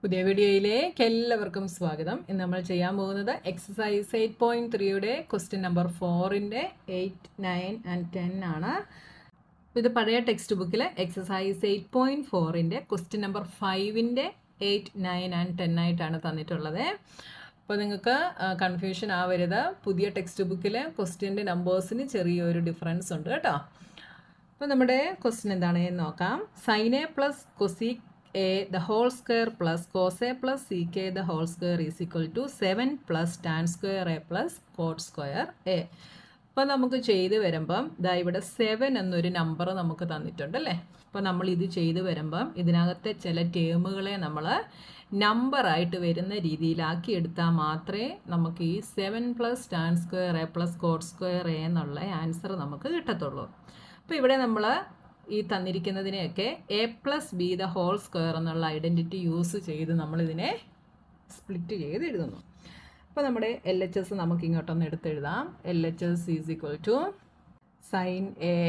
പുതിയ വീഡിയോയിലേക്ക് എല്ലാവർക്കും സ്വാഗതം ഇന്ന് നമ്മൾ ചെയ്യാൻ പോകുന്നത് എക്സസൈസ് എയ്റ്റ് പോയിന്റ് ത്രീയുടെ ക്വസ്റ്റ്യൻ നമ്പർ ഫോറിൻ്റെ എയ്റ്റ് നയൻ ആൻഡ് ടെൻ ആണ് ഇത് പഴയ ടെക്സ്റ്റ് ബുക്കിൽ എക്സസൈസ് എയ്റ്റ് പോയിന്റ് ഫോറിൻ്റെ ക്വസ്റ്റ്യൻ നമ്പർ ഫൈവിൻ്റെ എയ്റ്റ് നയൻ ആൻഡ് ടെൻ ആയിട്ടാണ് തന്നിട്ടുള്ളത് അപ്പോൾ നിങ്ങൾക്ക് കൺഫ്യൂഷൻ ആവരുത് പുതിയ ടെക്സ്റ്റ് ബുക്കിലെ ക്വസ്റ്റ്യൻ്റെ നമ്പേഴ്സിന് ചെറിയൊരു ഡിഫറൻസ് ഉണ്ട് കേട്ടോ അപ്പോൾ നമ്മുടെ ക്വസ്റ്റ്യൻ എന്താണെന്ന് നോക്കാം sin A plus cosec A the whole square plus cos A plus sec the whole square is equal to seven plus tan square A plus cot square A അപ്പോൾ നമുക്ക് ചെയ്ത് വരുമ്പം ഇതാ ഇവിടെ സെവൻ എന്നൊരു number നമുക്ക് തന്നിട്ടുണ്ട് അല്ലേ അപ്പോൾ നമ്മൾ ഇത് ചെയ്ത് വരുമ്പം ഇതിനകത്തെ ചില ടേമുകളെ നമ്മൾ നമ്പറായിട്ട് വരുന്ന രീതിയിലാക്കി എടുത്താൽ മാത്രമേ നമുക്ക് ഈ seven plus tan square A plus cot square A എന്നുള്ള ആൻസർ നമുക്ക് കിട്ടത്തുള്ളൂ അപ്പോൾ ഇവിടെ നമ്മൾ ഈ തന്നിരിക്കുന്നതിനെയൊക്കെ A plus B the whole square എന്നുള്ള ഐഡൻറ്റിറ്റി യൂസ് ചെയ്ത് നമ്മളിതിനെ സ്പ്ലിറ്റ് ചെയ്ത് എഴുതുന്നു അപ്പോൾ നമ്മുടെ എൽ എച്ച് എസ് നമുക്ക് ഇങ്ങോട്ടൊന്ന് എടുത്തെഴുതാം L H S is equal to sine A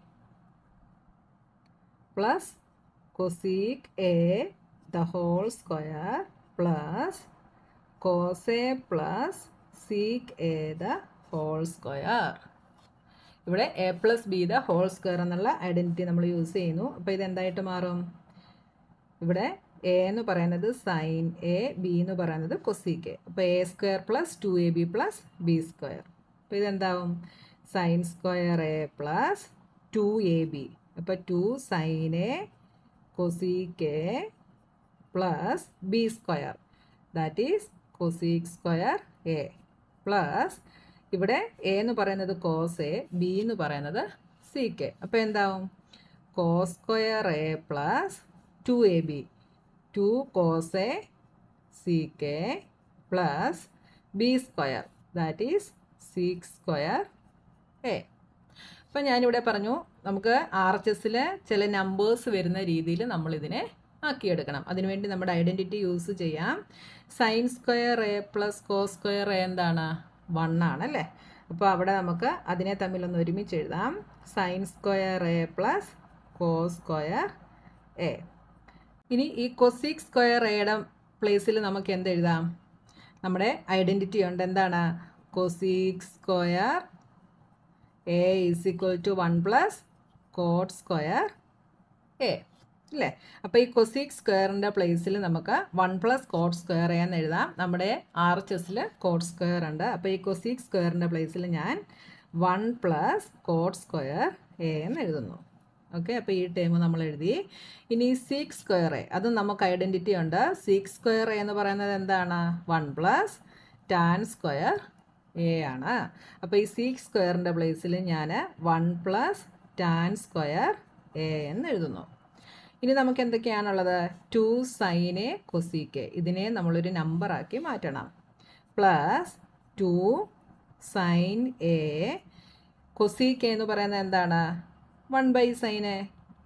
plus cosec A the whole square plus cos A plus sec A the whole square ഇവിടെ A plus B the whole square എന്നുള്ള identity നമ്മൾ use ചെയ്യുന്നു അപ്പോൾ ഇത് എന്തായിട്ട് മാറും ഇവിടെ A എന്ന് പറയുന്നത് സൈൻ എ ബി എന്ന് പറയുന്നത് കൊസീക്ക് എ അപ്പോൾ A square plus two A B plus B square അപ്പോൾ ഇതെന്താവും sine square A plus two A B അപ്പോൾ two sine A cosec A plus B square that is cosec square A plus ഇവിടെ A എന്ന് പറയുന്നത് cos A B എന്ന് പറയുന്നത് C sec അപ്പോൾ എന്താവും cos square A plus two A B two cos A sec plus B square that is sec square A അപ്പം ഞാനിവിടെ പറഞ്ഞു നമുക്ക് ആർ എച്ച് എസിൽ ചില നമ്പേഴ്സ് വരുന്ന രീതിയിൽ നമ്മളിതിനെ ആക്കിയെടുക്കണം അതിനുവേണ്ടി നമ്മുടെ ഐഡൻറ്റിറ്റി യൂസ് ചെയ്യാം sine square A plus cos square A എന്താണ് വൺ ആണല്ലേ അപ്പോൾ അവിടെ നമുക്ക് അതിനെ തമ്മിലൊന്ന് ഒരുമിച്ച് എഴുതാം sine square A plus cos square A ഇനി ഈ കൊസിക് സ്ക്വയർ എയുടെ പ്ലേസിൽ നമുക്ക് എന്ത് എഴുതാം നമ്മുടെ ഐഡൻറ്റിറ്റി ഉണ്ട് എന്താണ് cosec square A is equal to one plus cot square A അല്ലേ അപ്പോൾ ഈ കൊസീക് സ്ക്വയറിൻ്റെ പ്ലേസിൽ നമുക്ക് വൺ പ്ലസ് കോട്ട് സ്ക്വയർ എന്ന് എഴുതാം നമ്മുടെ ആർ എച്ച് എസിൽ കോട്ട് സ്ക്വയർ ഉണ്ട് അപ്പോൾ ഈ കൊസീക് സ്ക്വയറിൻ്റെ പ്ലേസിൽ ഞാൻ one plus cot square A എന്ന് എഴുതുന്നു ഓക്കെ അപ്പോൾ ഈ ടേം നമ്മൾ എഴുതി ഇനി സിക്സ് സ്ക്വയർ എ അതും നമുക്ക് ഐഡൻറ്റിറ്റി ഉണ്ട് സിക്സ് സ്ക്വയർ എ എന്ന് പറയുന്നത് എന്താണ് one plus tan square A ആണ് അപ്പോൾ ഈ സിക്സ് സ്ക്വയറിൻ്റെ പ്ലേസിൽ ഞാൻ one plus tan square A എന്ന് എഴുതുന്നു ഇനി നമുക്ക് എന്തൊക്കെയാണുള്ളത് ടു സൈനെ കൊസീക്ക് ഇതിനെ നമ്മളൊരു നമ്പറാക്കി മാറ്റണം plus two sine A cosec എന്ന് പറയുന്നത് എന്താണ് one by sine A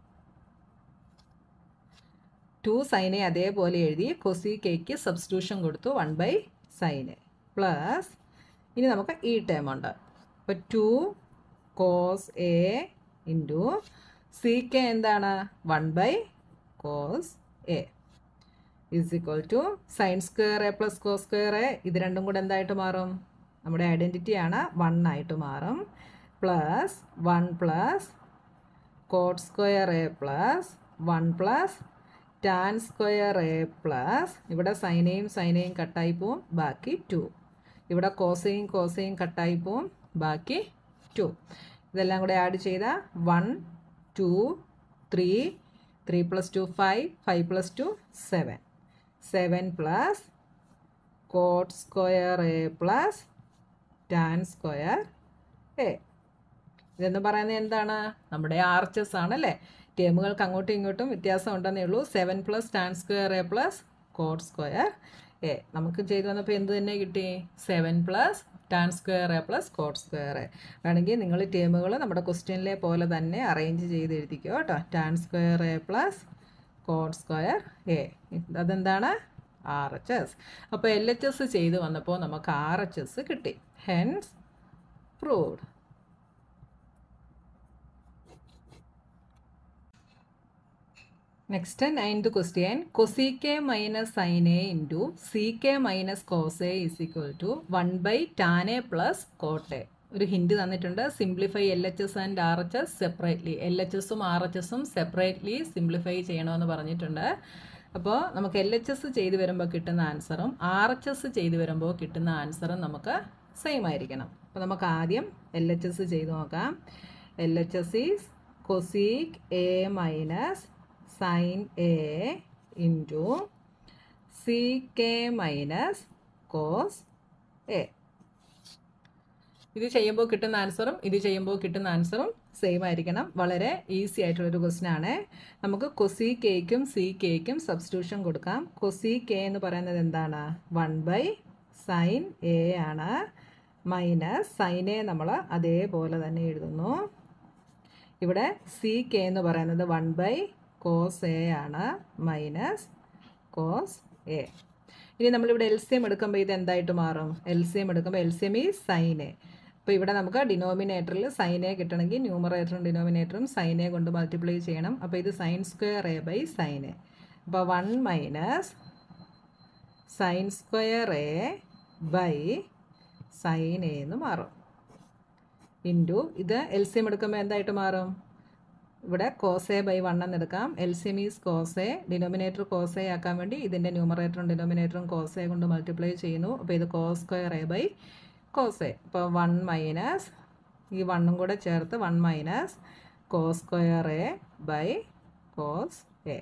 two sine A അതേപോലെ എഴുതി കൊസീക്കേക്ക് സബ്സ്റ്റിറ്റ്യൂഷൻ കൊടുത്തു വൺ ബൈ സൈനെ പ്ലസ് ഇനി നമുക്ക് ഈ ടേം ഉണ്ട് അപ്പോൾ two cos A into sec എന്താണ് one by cos A is equal to sine square A plus cos square A ഇത് രണ്ടും കൂടെ എന്തായിട്ട് മാറും നമ്മുടെ ഐഡൻറ്റിറ്റി ആണ് വൺ ആയിട്ട് മാറും plus one plus cot square A plus one plus tan square A plus ഇവിടെ സൈനയും സൈനയും കട്ടായി പോവും ബാക്കി ടു ഇവിടെ കോസയും കോസയും കട്ടായി പോവും ബാക്കി ടു ഇതെല്ലാം കൂടെ ആഡ് ചെയ്താൽ one two three three plus two five five plus two seven seven plus cot square A plus tan square A ഇതെന്ന് പറയുന്നത് എന്താണ് നമ്മുടെ ആർ എച്ച് എസ് ആണല്ലേ ടേമുകൾക്ക് അങ്ങോട്ടും ഇങ്ങോട്ടും വ്യത്യാസം ഉണ്ടെന്നേ ഉള്ളൂ seven plus tan square A plus cot square A നമുക്ക് ചെയ്തു വന്നപ്പോൾ എന്ത് തന്നെ കിട്ടി seven plus tan square A plus cot square A വേണമെങ്കിൽ നിങ്ങൾ ടേമുകൾ നമ്മുടെ ക്വസ്റ്റ്യനിലെ പോലെ തന്നെ അറേഞ്ച് ചെയ്ത് എഴുതിക്കോ കേട്ടോ tan square A plus cot square A അതെന്താണ് ആർ എച്ച് എസ് അപ്പോൾ എൽ എച്ച് എസ് ചെയ്ത് വന്നപ്പോൾ നമുക്ക് ആർ എച്ച് എസ് കിട്ടി hence proved next ninth question cosec A minus sine A into sec minus cos A is equal to one by tan A plus cot A ഒരു hint തന്നിട്ടുണ്ട് simplify L H S and R H S separately L H എസും R H എസും separately simplify ചെയ്യണമെന്ന് പറഞ്ഞിട്ടുണ്ട് അപ്പോൾ നമുക്ക് L H S ചെയ്ത് വരുമ്പോൾ കിട്ടുന്ന ആൻസറും ആർ എച്ച് എസ് ചെയ്ത് വരുമ്പോൾ കിട്ടുന്ന ആൻസറും നമുക്ക് സെയിം ആയിരിക്കണം അപ്പോൾ നമുക്ക് ആദ്യം എൽ എച്ച് എസ് ചെയ്ത് നോക്കാം L H S is cosec A minus sine A into sec minus cos A ഇത് ചെയ്യുമ്പോൾ കിട്ടുന്ന ആൻസറും ഇത് ചെയ്യുമ്പോൾ കിട്ടുന്ന ആൻസറും സെയിം ആയിരിക്കണം വളരെ ഈസി ആയിട്ടുള്ളൊരു ക്വസ്റ്റ്യൻ ആണ് നമുക്ക് കൊസി കെയ്ക്കും സി കെയ്ക്കും സബ്സ്റ്റിറ്റ്യൂഷൻ കൊടുക്കാം കൊസി കെ എന്ന് പറയുന്നത് എന്താണ് വൺ ബൈ സൈൻ എ ആണ് മൈനസ് സൈൻ എ നമ്മൾ അതേപോലെ തന്നെ എഴുതുന്നു ഇവിടെ സി കെ എന്ന് പറയുന്നത് വൺ ബൈ കോസ് എ ആണ് മൈനസ് കോസ് എ ഇനി നമ്മളിവിടെ എൽ സി എം എടുക്കുമ്പോൾ ഇത് എന്തായിട്ട് മാറും എൽ സി എം എടുക്കുമ്പോൾ എൽ സി എം ഈ സൈൻ എ അപ്പോൾ ഇവിടെ നമുക്ക് ഡിനോമിനേറ്ററിൽ സൈൻ എ കിട്ടണമെങ്കിൽ ന്യൂമറേറ്ററും ഡിനോമിനേറ്ററും സൈൻ എ കൊണ്ട് മൾട്ടിപ്ലൈ ചെയ്യണം അപ്പോൾ ഇത് sine square A by sine A അപ്പോൾ one minus sine square A by sine A എന്ന് മാറും ഇൻറ്റു ഇത് എൽ സി എം എടുക്കുമ്പോൾ എന്തായിട്ട് മാറും ഇവിടെ കോസ് എ ബൈ വൺ എന്ന് എടുക്കാം L C M is cos A denominator cos A ആക്കാൻ വേണ്ടി ഇതിൻ്റെ ന്യൂമറേറ്ററും ഡിനോമിനേറ്ററും കോസ് എ കൊണ്ട് മൾട്ടിപ്ലൈ ചെയ്യുന്നു അപ്പോൾ ഇത് cos square A by cos A അപ്പോൾ വൺ മൈനസ് ഈ വണ്ണും കൂടെ ചേർത്ത് one minus cos square A by cos A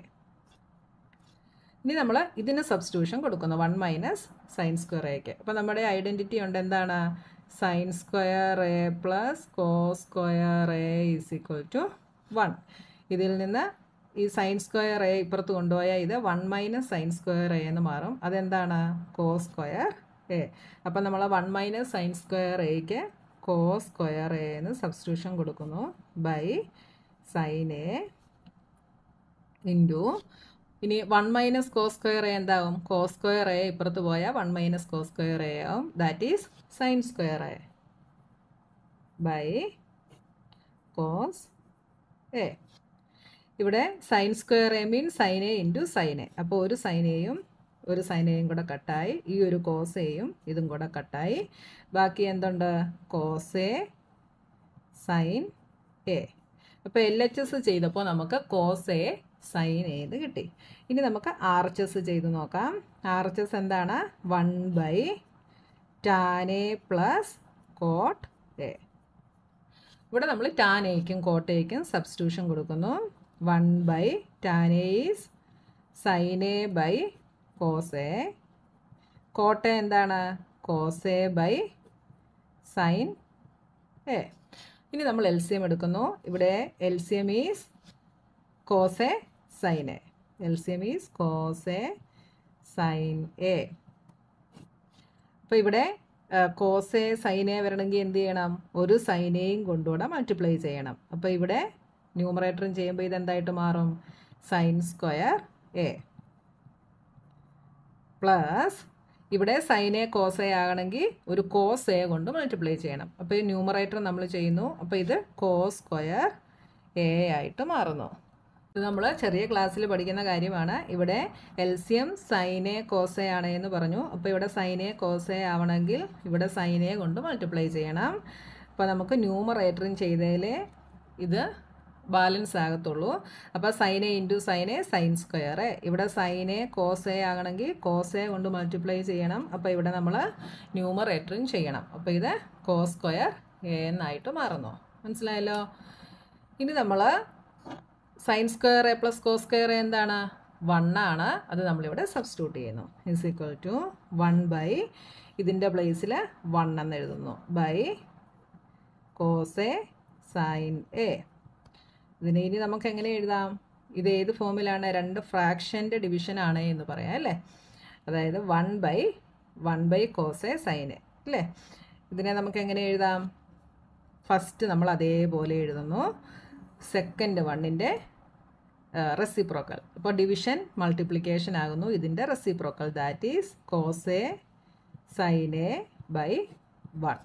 ഇനി നമ്മൾ ഇതിന് സബ്സ്റ്റിറ്റ്യൂഷൻ കൊടുക്കുന്നു വൺ മൈനസ് സൈൻ സ്ക്വയർ എക്ക് അപ്പോൾ നമ്മുടെ ഐഡൻറ്റിറ്റി ഉണ്ട് എന്താണ് sine square A plus cos square A is equal to one ഇതിൽ നിന്ന് ഈ സൈൻ സ്ക്വയർ എ ഇപ്പുറത്ത് കൊണ്ടുപോയാൽ ഇത് one minus sine square A എന്ന് മാറും അതെന്താണ് കോസ് സ്ക്വയർ എ അപ്പം നമ്മൾ വൺ മൈനസ് സൈൻ സ്ക്വയർ എക്ക് കോസ് സ്ക്വയർ എ എന്ന് സബ്സ്റ്റിറ്റ്യൂഷൻ കൊടുക്കുന്നു ബൈ സൈൻ എ ഇൻറ്റു ഇനി one minus cos square A എന്താവും കോസ് സ്ക്വയർ എ ഇപ്പുറത്ത് പോയാൽ one minus cos square A ആവും that is sine square A by cos A ഇവിടെ sine square A mean sine A into sine A അപ്പോൾ ഒരു sign എയും ഒരു sign എയും കൂടെ കട്ടായി ഈ ഒരു കോസ് എയും ഇതും കൂടെ കട്ടായി ബാക്കി എന്തുണ്ട് കോസ് എ സൈൻ എ അപ്പോൾ എൽ എച്ച് എസ് ചെയ്തപ്പോൾ നമുക്ക് കോസ് എ സൈൻ എ എന്ന് കിട്ടി ഇനി നമുക്ക് ആർ എച്ച് എസ് ചെയ്ത് നോക്കാം ആർ എച്ച് എസ് എന്താണ് one by tan A plus cot A ഇവിടെ നമ്മൾ ടാൻ എയ്ക്കും കോട്ടയ്ക്കും സബ്സ്റ്റിറ്റ്യൂഷൻ കൊടുക്കുന്നു one by tan A is sine A by cos A cot A എന്താണ് cos A by sine A ഇനി നമ്മൾ എൽ സി എം എടുക്കുന്നു ഇവിടെ L C M is cos A sine A L C M is cos A sine A അപ്പോൾ ഇവിടെ cos A sine A വരണമെങ്കിൽ എന്ത് ചെയ്യണം ഒരു സൈനയും കൊണ്ടുകൂടെ മൾട്ടിപ്ലൈ ചെയ്യണം അപ്പോൾ ഇവിടെ ന്യൂമറേറ്ററും ചെയ്യുമ്പോൾ ഇതെന്തായിട്ട് മാറും സൈൻ സ്ക്വയർ എ പ്ലസ് ഇവിടെ സൈൻ എ കോസ് എ ആകണമെങ്കിൽ ഒരു കോസ് എ കൊണ്ട് മൾട്ടിപ്ലൈ ചെയ്യണം അപ്പോൾ ഈ ന്യൂമറേറ്റർ നമ്മൾ ചെയ്യുന്നു അപ്പോൾ ഇത് കോസ് സ്ക്വയർ എ ആയിട്ട് മാറുന്നു ഇത് നമ്മൾ ചെറിയ ക്ലാസ്സിൽ പഠിക്കുന്ന കാര്യമാണ് ഇവിടെ L C M sine A cos A ആണ് എന്ന് പറഞ്ഞു അപ്പോൾ ഇവിടെ സൈനെ കോസെ ആവണമെങ്കിൽ ഇവിടെ സൈനെ കൊണ്ട് മൾട്ടിപ്ലൈ ചെയ്യണം അപ്പോൾ നമുക്ക് ന്യൂമറേറ്ററും ചെയ്തതിൽ ഇത് ബാലൻസ് ആകത്തുള്ളൂ അപ്പോൾ sine A into sine A sine square ഇവിടെ സൈനെ കോസെ ആകണമെങ്കിൽ കോസെ കൊണ്ട് മൾട്ടിപ്ലൈ ചെയ്യണം അപ്പോൾ ഇവിടെ നമ്മൾ ന്യൂമറേറ്ററും ചെയ്യണം അപ്പോൾ ഇത് കോസ് സ്ക്വയർ എ എന്നായിട്ട് മാറുന്നു മനസ്സിലായല്ലോ ഇനി നമ്മൾ sine square A plus cos square A എന്താണ് വൺ ആണ് അത് നമ്മളിവിടെ സബ്സ്റ്റിറ്റ്യൂട്ട് ചെയ്യുന്നു is equal to one by ഇതിൻ്റെ പ്ലേസിൽ വൺ എന്ന് എഴുതുന്നു by cos A sine A ഇതിനെ ഇനി നമുക്ക് എങ്ങനെ എഴുതാം ഇത് ഏത് ഫോമിലാണ് രണ്ട് ഫ്രാക്ഷൻ്റെ ഡിവിഷൻ ആണ് എന്ന് പറയാം അല്ലേ അതായത് one by one by cos A sine A അല്ലേ ഇതിനെ നമുക്ക് എങ്ങനെ എഴുതാം ഫസ്റ്റ് നമ്മൾ അതേപോലെ എഴുതുന്നു സെക്കൻഡ് വണ്ണിൻ്റെ റെസിപ്രോക്കൽ അപ്പോൾ ഡിവിഷൻ മൾട്ടിപ്ലിക്കേഷൻ ആകുന്നു ഇതിൻ്റെ reciprocal that is cos A sine A by one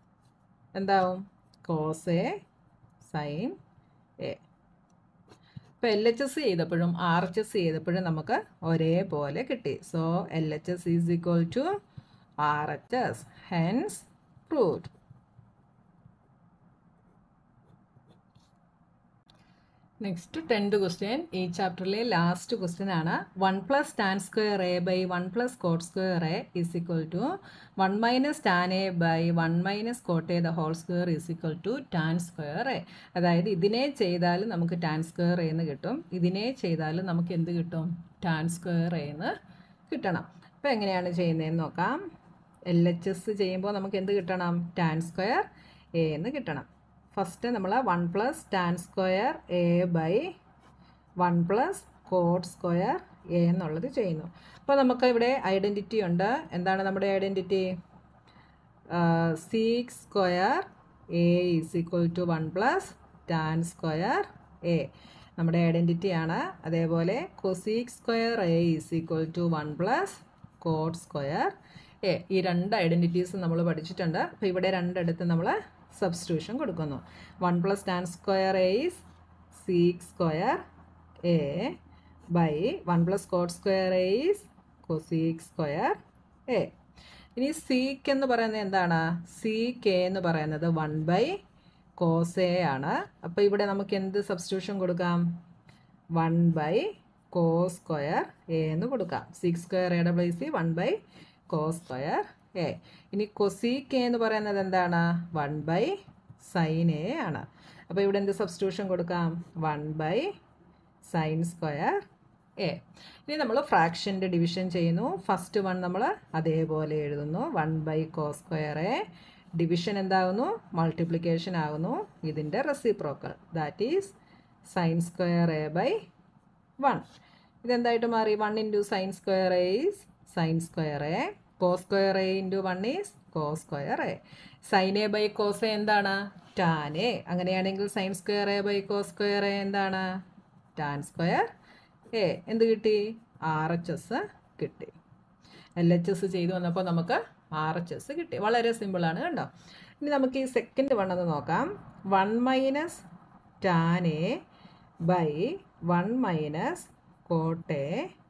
എന്താവും കോസ് എ സൈൻ എ ഇപ്പോൾ എൽ എച്ച് എസ് ചെയ്തപ്പോഴും ആർ എച്ച് എസ് ചെയ്തപ്പോഴും നമുക്ക് ഒരേപോലെ കിട്ടി so L H S is equal to R H S hence proved next tenth question ഈ ചാപ്റ്ററിലെ last question ആണ് one plus tan square A by one plus cot square A is equal to one minus tan A by one minus cot A the whole square is equal to tan square A അതായത് ഇതിനെ ചെയ്താൽ നമുക്ക് tan square എന്ന് കിട്ടും ഇതിനെ ചെയ്താൽ നമുക്ക് എന്ത് കിട്ടും ടാൻ സ്ക്വയർ എന്ന് കിട്ടണം അപ്പോൾ എങ്ങനെയാണ് ചെയ്യുന്നതെന്ന് നോക്കാം എൽ എച്ച് എസ് ചെയ്യുമ്പോൾ നമുക്ക് എന്ത് കിട്ടണം ടാൻ സ്ക്വയർ എ എന്ന് കിട്ടണം ഫസ്റ്റ് നമ്മൾ one plus tan square A by one plus cot square A എന്നുള്ളത് ചെയ്യുന്നു അപ്പോൾ നമുക്ക് ഇവിടെ ഐഡൻറ്റിറ്റി ഉണ്ട് എന്താണ് നമ്മുടെ identity sec square A is equal to one plus tan square A നമ്മുടെ ഐഡൻറ്റിറ്റി ആണ് അതേപോലെ cosec square A is equal to one plus cot square A ഈ രണ്ട് ഐഡൻറ്റിറ്റീസ് നമ്മൾ പഠിച്ചിട്ടുണ്ട് അപ്പോൾ ഇവിടെ രണ്ടിടത്ത് നമ്മൾ സബ്സ്റ്റിറ്റ്യൂഷൻ കൊടുക്കുന്നു one plus tan square A is sec square A by one plus cot square A is cosec square A ഇനി സീക്ക് എന്ന് പറയുന്നത് എന്താണ് സി കെ എന്ന് പറയുന്നത് വൺ ബൈ കോസ് എ ആണ് അപ്പോൾ ഇവിടെ നമുക്ക് എന്ത് സബ്സ്റ്റിറ്റ്യൂഷൻ കൊടുക്കാം one by cos square A എന്ന് കൊടുക്കാം സിക്സ് സ്ക്വയർ എയുടെ പ്ലേസിൽ one by cos square A ഇനി കൊസീക്ക് എന്ന് പറയുന്നത് എന്താണ് വൺ ബൈ സൈൻ എ ആണ് അപ്പോൾ ഇവിടെ എന്ത് സബ്സ്റ്റിറ്റ്യൂഷൻ കൊടുക്കാം one by sine square A ഇനി നമ്മൾ ഫ്രാക്ഷൻ്റെ ഡിവിഷൻ ചെയ്യുന്നു ഫസ്റ്റ് വൺ നമ്മൾ അതേപോലെ എഴുതുന്നു one by cos square A division എന്താകുന്നു മൾട്ടിപ്ലിക്കേഷൻ ആകുന്നു ഇതിൻ്റെ reciprocal that is sine square A by one ഇതെന്തായിട്ട് മാറി one into sine square A is sine square A cos square A into one is cos square A sine A by cos A എന്താണ് tan A അങ്ങനെയാണെങ്കിൽ sine square A by cos square A എന്താണ് tan square A എന്ത് കിട്ടി R H S കിട്ടി L H S ചെയ്തു വന്നപ്പോൾ നമുക്ക് R H S കിട്ടി വളരെ സിമ്പിളാണ് കണ്ടോ ഇനി നമുക്ക് ഈ സെക്കൻഡ് വൺ ഒന്ന് നോക്കാം one minus tan A by one minus cot A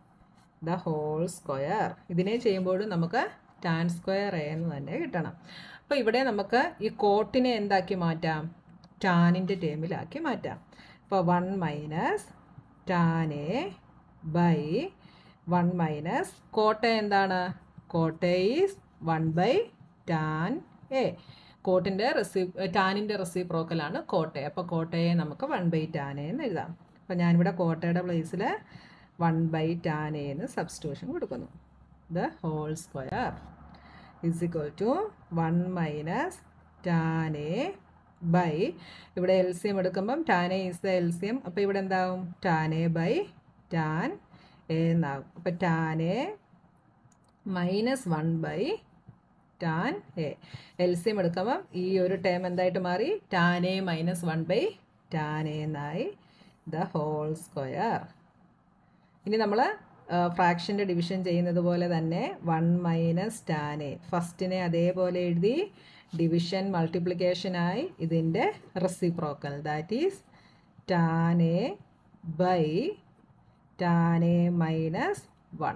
the whole square ഇതിനെ ചെയ്യുമ്പോഴും നമുക്ക് ടാൻ സ്ക്വയർ എ എന്ന് തന്നെ കിട്ടണം അപ്പോൾ ഇവിടെ നമുക്ക് ഈ കോട്ടിനെ എന്താക്കി മാറ്റാം ടാനിൻ്റെ ടേമിലാക്കി മാറ്റാം അപ്പോൾ one minus tan A by one minus cot A എന്താണ് cot A is one by tan A കോട്ടിൻ്റെ റെസി ടാനിൻ്റെ റെസിപ്രോക്കലാണ് കോട്ടയ അപ്പോൾ കോട്ടയെ നമുക്ക് വൺ ബൈ ടാൻ എന്ന് എഴുതാം അപ്പോൾ ഞാനിവിടെ കോട്ടയുടെ പ്ലേസിൽ വൺ ബൈ ടാൻ എന്ന് സബ്സ്റ്റിറ്റ്യൂഷൻ കൊടുക്കുന്നു the whole square is equal to one minus tan A by ഇവിടെ എൽ സി എം എടുക്കുമ്പം tan A is the L C M അപ്പോൾ ഇവിടെ എന്താവും tan A by tan A എന്നാകും അപ്പോൾ tan A minus one by tan A L C M എടുക്കുമ്പം ഈ ഒരു ടേം എന്തായിട്ട് മാറി tan A minus one by tan A എന്നായി ദ ഹോൾ സ്ക്വയർ ഇനി നമ്മൾ ഫ്രാക്ഷൻ്റെ ഡിവിഷൻ ചെയ്യുന്നത് പോലെ തന്നെ വൺ മൈനസ് ടാൻ എ ഫസ്റ്റിനെ അതേപോലെ എഴുതി ഡിവിഷൻ മൾട്ടിപ്ലിക്കേഷനായി ഇതിൻ്റെ reciprocal that is tan A by tan A minus one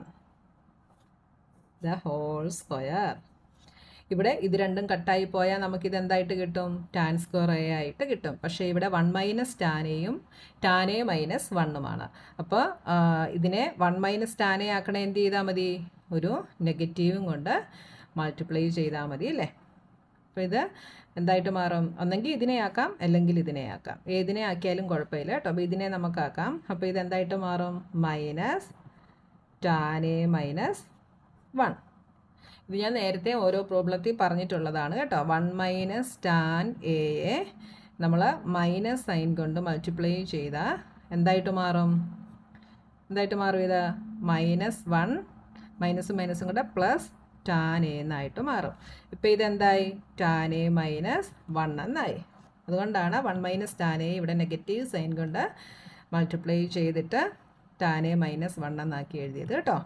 the whole square ഇവിടെ ഇത് രണ്ടും കട്ടായി പോയാൽ നമുക്കിത് എന്തായിട്ട് കിട്ടും ടാൻ സ്ക്വയർ എ ആയിട്ട് കിട്ടും പക്ഷേ ഇവിടെ വൺ മൈനസ് ടാനയും ടാനേ മൈനസ് വണ്ണുമാണ് അപ്പോൾ ഇതിനെ വൺ മൈനസ് ടാനേ ആക്കണേ എന്ത് ചെയ്താൽ മതി ഒരു നെഗറ്റീവും കൊണ്ട് മൾട്ടിപ്ലൈ ചെയ്താൽ മതി അല്ലേ അപ്പോൾ ഇത് എന്തായിട്ട് മാറും ഒന്നെങ്കിൽ ഇതിനെ ആക്കാം അല്ലെങ്കിൽ ഇതിനെ ആക്കാം ഏതിനെ ആക്കിയാലും കുഴപ്പമില്ല കേട്ടോ അപ്പോൾ ഇതിനെ നമുക്കാക്കാം അപ്പോൾ ഇത് എന്തായിട്ട് മാറും മൈനസ് ടാനേ മൈനസ് വൺ ഇത് ഞാൻ നേരത്തെ ഓരോ പ്രോബ്ലത്തിൽ പറഞ്ഞിട്ടുള്ളതാണ് കേട്ടോ വൺ മൈനസ് ടാൻ എയെ നമ്മൾ മൈനസ് സൈൻ കൊണ്ട് മൾട്ടിപ്ലൈ ചെയ്താൽ എന്തായിട്ട് മാറും എന്തായിട്ട് മാറും ഇത് മൈനസ് വൺ മൈനസും മൈനസും കൂടെ പ്ലസ് ടാൻ എ എന്നായിട്ട് മാറും ഇപ്പോൾ ഇതെന്തായി ടാൻ എ മൈനസ് വൺ എന്നായി അതുകൊണ്ടാണ് വൺ മൈനസ് ടാൻ എ ഇവിടെ നെഗറ്റീവ് സൈൻ കൊണ്ട് മൾട്ടിപ്ലൈ ചെയ്തിട്ട് ടാൻ എ മൈനസ് വൺ എന്നാക്കി എഴുതിയത് കേട്ടോ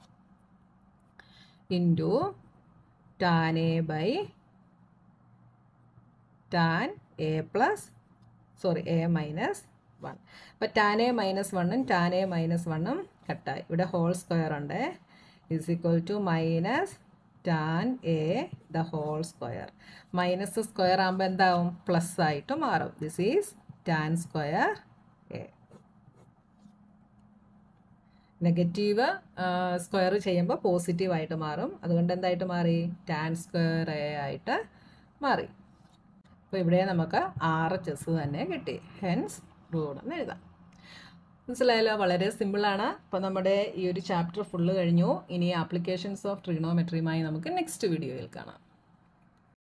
into tan A by tan A plus sorry A minus one അപ്പോൾ ടാൻ എ മൈനസ് വണ്ണും ടാൻ എ മൈനസ് വണ്ണും കട്ടായി ഇവിടെ ഹോൾ സ്ക്വയർ ഉണ്ട് is equal to minus tan A the whole square minus square ആകുമ്പോൾ എന്താവും പ്ലസ് ആയിട്ട് മാറും this is tan square A negative square ചെയ്യുമ്പോൾ പോസിറ്റീവ് ആയിട്ട് മാറും അതുകൊണ്ട് എന്തായിട്ട് മാറി ടാൻ സ്ക്വയർ എ ആയിട്ട് മാറി അപ്പോൾ ഇവിടെ നമുക്ക് ആറ് ചെസ് തന്നെ കിട്ടി ഹെൻസ് റൂഡ് എന്ന് എഴുതാം മനസ്സിലായല്ലോ വളരെ സിമ്പിളാണ് അപ്പോൾ നമ്മുടെ ഈ ഒരു ചാപ്റ്റർ ഫുള്ള് കഴിഞ്ഞു ഇനി ആപ്ലിക്കേഷൻസ് ഓഫ് ട്രിഗണോമെട്രിയുമായി നമുക്ക് നെക്സ്റ്റ് വീഡിയോയിൽ കാണാം